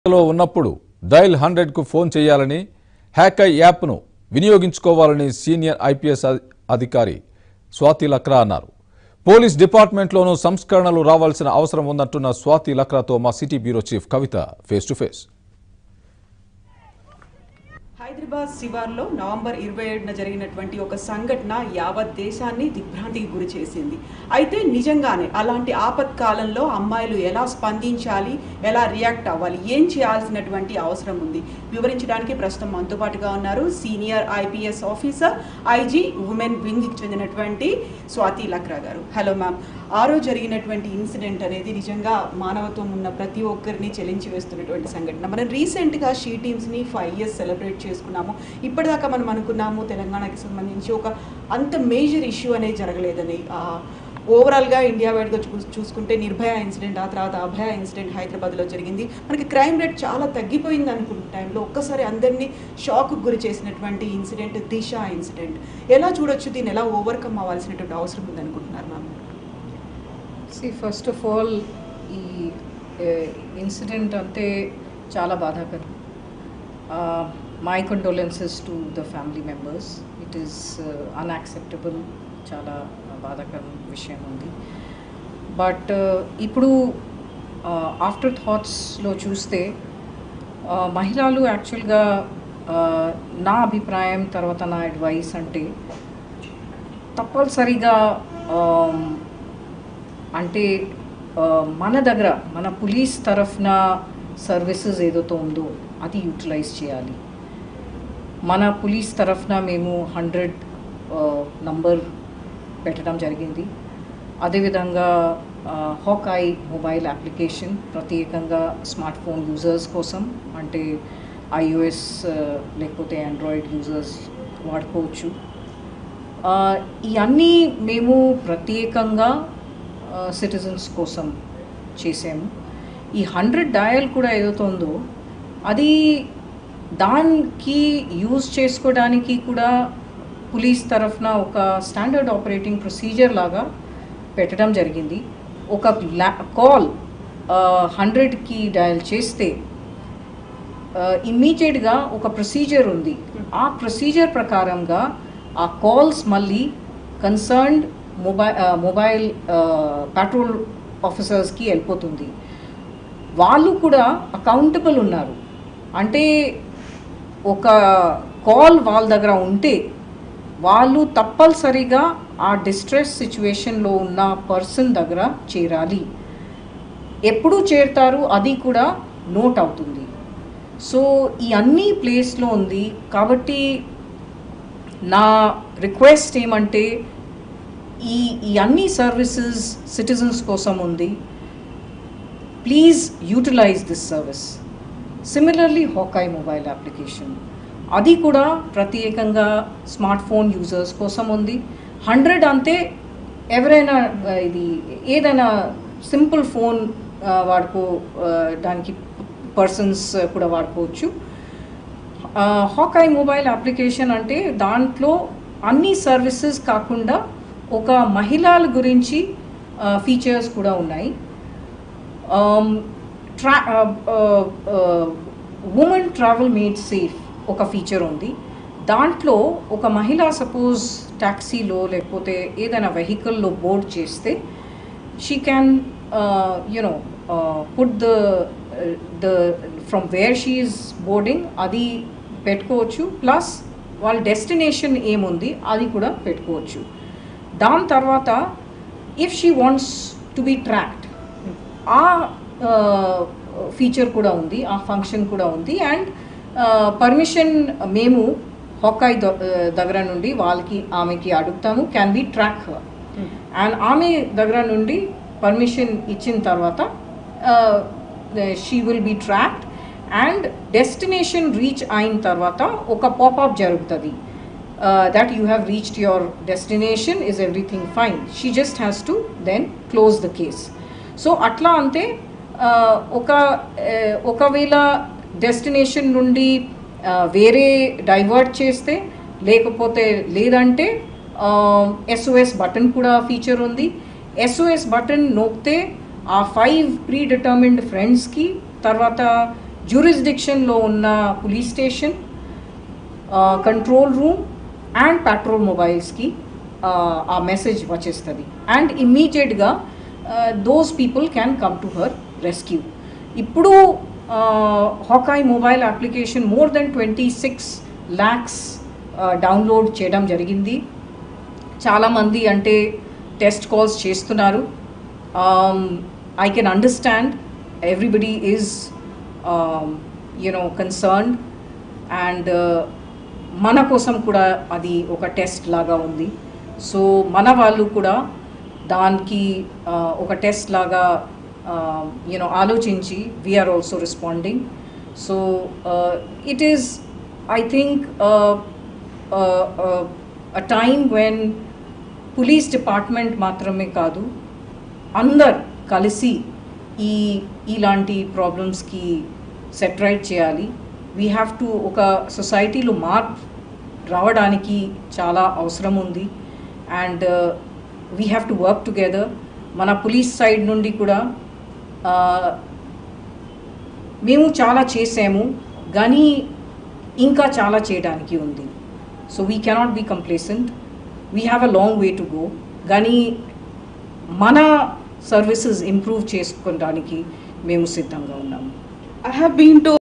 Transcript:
లో ఉన్నప్పుడు dial హండ్రెడ్కు phone చేయాలని హ్యాకై యాప్ను వినియోగించుకోవాలని సీనియర్ ఐపీఎస్ అధి- అధికారి స్వాతి లక్రా అన్నారు పోలీస్ డిపార్ట్మెంట్లోనూ సంస్కరణలు రావాల్సిన అవసరం ఉందంటున్న స్వాతి లక్రాతో మా city bureau chief Kavitha face to face Hyderabad శివార్లో నవంబర్ ఇరవై ఏడున జరిగినటువంటి ఒక సంఘటన యావత్ దేశాన్ని దిగ్భ్రాంతికి గురి చేసింది అయితే నిజంగానే అలాంటి ఆపత్కాలంలో అమ్మాయిలు ఎలా స్పందించాలి ఎలా రియాక్ట్ అవ్వాలి ఏం చేయాల్సినటువంటి అవసరం ఉంది వివరించడానికి ప్రస్తుతం మనతో పాటుగా ఉన్నారు senior IPS officer IG women వింగ్కి చెందినటువంటి స్వాతి లక్రా గారు హలో మ్యామ్ ఆ రోజు జరిగినటువంటి ఇన్సిడెంట్ అనేది నిజంగా మానవత్వం ఉన్న ప్రతి ఒక్కరిని చెలించి వేస్తున్నటువంటి సంఘటన మనం రీసెంట్గా షీ టీమ్స్ని ఫైవ్ ఇయర్స్ సెలబ్రేట్ చేసుకున్నాము ఇప్పటిదాకా మనం అనుకున్నాము తెలంగాణకి సంబంధించి ఒక అంత మేజర్ ఇష్యూ అనేది జరగలేదని ఓవరాల్గా ఇండియా వైడ్గా చూ చూసుకుంటే నిర్భయ ఇన్సిడెంట్ ఆ తర్వాత అభయ ఇన్సిడెంట్ హైదరాబాద్లో జరిగింది మనకి క్రైమ్ రేట్ చాలా తగ్గిపోయింది అనుకున్న టైంలో ఒక్కసారి అందరినీ షాక్కు గురి చేసినటువంటి ఇన్సిడెంట్ దిశ ఇన్సిడెంట్ ఎలా చూడొచ్చు దీన్ని ఎలా ఓవర్కమ్ అవ్వాల్సినటువంటి అవసరం ఉంది అనుకుంటున్నారు ma'am see first of all ఈ ఇన్సిడెంట్ అంటే చాలా బాధాకరం my condolences to the family members it is unacceptable చాలా బాధాకరం విషయం ఉంది బట్ ఇప్పుడు ఆఫ్టర్ థాట్స్లో చూస్తే uh, మహిళలు యాక్చువల్గా నా అభిప్రాయం తర్వాత నా అడ్వైస్ అంటే తప్పనిసరిగా um, అంటే ఆ, మన దగ్గర మన పోలీస్ తరఫున సర్వీసెస్ ఏదైతే ఉందో అది యూటిలైజ్ చేయాలి మన పోలీస్ తరఫున మేము హండ్రెడ్ నంబర్ పెట్టడం జరిగింది అదేవిధంగా హాకాయ్ మొబైల్ అప్లికేషన్ ప్రత్యేకంగా స్మార్ట్ ఫోన్ యూజర్స్ కోసం అంటే ఐఓఎస్ లేకపోతే ఆండ్రాయిడ్ యూజర్స్ వాడుకోవచ్చు ఆ, ఇవన్నీ మేము ప్రత్యేకంగా సిటిజన్స్ కోసం చేసాము ఈ హండ్రెడ్ డయల్ కూడా ఏదైతే ఉందో అది దానికి యూజ్ చేసుకోవడానికి కూడా పోలీస్ తరఫున ఒక స్టాండర్డ్ ఆపరేటింగ్ ప్రొసీజర్ లాగా పెట్టడం జరిగింది ఒక లా కాల్ హండ్రెడ్కి డయల్ చేస్తే ఇమ్మీడియట్గా ఒక ప్రొసీజర్ ఉంది ఆ ప్రొసీజర్ ప్రకారంగా ఆ కాల్స్ మళ్ళీ కన్సర్న్డ్ మొబైల్ మొబైల్ పెట్రోల్ ఆఫీసర్స్కి వెళ్ళిపోతుంది వాళ్ళు కూడా అకౌంటబుల్ ఉన్నారు అంటే ఒక కాల్ వాళ్ళ దగ్గర ఉంటే వాళ్ళు తప్పనిసరిగా ఆ డిస్ట్రెస్ సిచ్యువేషన్లో ఉన్న పర్సన్ దగ్గర చేరాలి ఎప్పుడు చేరుతారు అది కూడా నోట్ అవుతుంది సో ఈ అన్ని ప్లేస్లో ఉంది కాబట్టి నా రిక్వెస్ట్ ఏమంటే ఈ ఈ అన్ని సర్వీసెస్ సిటిజన్స్ కోసం ఉంది please utilise this service similarly Hawk Eye mobile application అది కూడా ప్రత్యేకంగా స్మార్ట్ ఫోన్ యూజర్స్ కోసం ఉంది హండ్రెడ్ అంతే ఎవరైనా ఆ, ఇది ఏదైనా సింపుల్ ఫోన్ ఆ, వాడుకో ఆ, దానికి పర్సన్స్ కూడా వాడుకోవచ్చు హాకాయ్ మొబైల్ అప్లికేషన్ అంటే దాంట్లో అన్ని సర్వీసెస్ కాకుండా ఒక మహిళల గురించి ఫీచర్స్ కూడా ఉన్నాయి ట్రా ఉమెన్ ట్రావెల్ మేడ్ సేఫ్ ఒక ఫీచర్ ఉంది దాంట్లో ఒక మహిళ సపోజ్ ట్యాక్సీలో లేకపోతే ఏదైనా వెహికల్లో బోర్డ్ చేస్తే she can you know put the the from where she is boarding అది పెట్టుకోవచ్చు ప్లస్ వాళ్ళ డెస్టినేషన్ ఏముంది అది కూడా పెట్టుకోవచ్చు దాని తర్వాత if she wants to be tracked ఆ ఫీచర్ కూడా ఉంది ఆ ఫంక్షన్ కూడా ఉంది అండ్ పర్మిషన్ మేము హొక్కాయ్ దగ్గర నుండి వాళ్ళకి ఆమెకి అడుగుతాము క్యాన్ బి ట్రాక్ అండ్ ఆమె దగ్గర నుండి పర్మిషన్ ఇచ్చిన తర్వాత she will be tracked and destination reach అయిన తర్వాత ఒక పాపప్ జరుగుతుంది that you have reached your destination is everything fine she just has to then close the case so అట్లా అంతే uh, ఒక uh, ఒకవేళ డెస్టినేషన్ నుండి uh, వేరే డైవర్ట్ చేస్తే లేకపోతే లేదంటే ఎస్ఓఎస్ బటన్ కూడా ఫీచర్ ఉంది ఎస్ఓఎస్ బటన్ నొక్కితే ఆ ఫైవ్ ప్రీ డిటర్మిన్డ్ ఫ్రెండ్స్కి తర్వాత జ్యూరిస్డిక్షన్లో ఉన్న police station control room and patrol మొబైల్స్కి ఆ మెసేజ్ వచ్చేస్తుంది అండ్ ఇమ్మీడియట్గా those people can come to her rescue ఇప్పుడు Hawk Eye mobile application more then twenty six lakhs download చేయడం జరిగింది చాలామంది అంటే టెస్ట్ కాల్స్ చేస్తున్నారు I can understand everybody is you know concerned and మన కోసం కూడా అది ఒక టెస్ట్ లాగా ఉంది సో మన వాళ్ళు కూడా దానికి uh, ఒక టెస్ట్ లాగా యూనో ఆలోచించి we're also responding so it is I think a time when police department మాత్రమే కాదు అందరు కలిసి ఈ ఇలాంటి ప్రాబ్లమ్స్కి సెటరైట్ చేయాలి వీ హ్యావ్ టు ఒక సొసైటీలో మార్పు రావడానికి చాలా అవసరం ఉంది and we have to work together మన పోలీస్ సైడ్ నుండి కూడా uh, మేము చాలా చేసాము కానీ ఇంకా చాలా చేయడానికి ఉంది so we cannot be complacent we have a long way to go కానీ మన సర్వీసెస్ ఇంప్రూవ్ చేసుకోవడానికి మేము సిద్ధంగా ఉన్నాము I have been to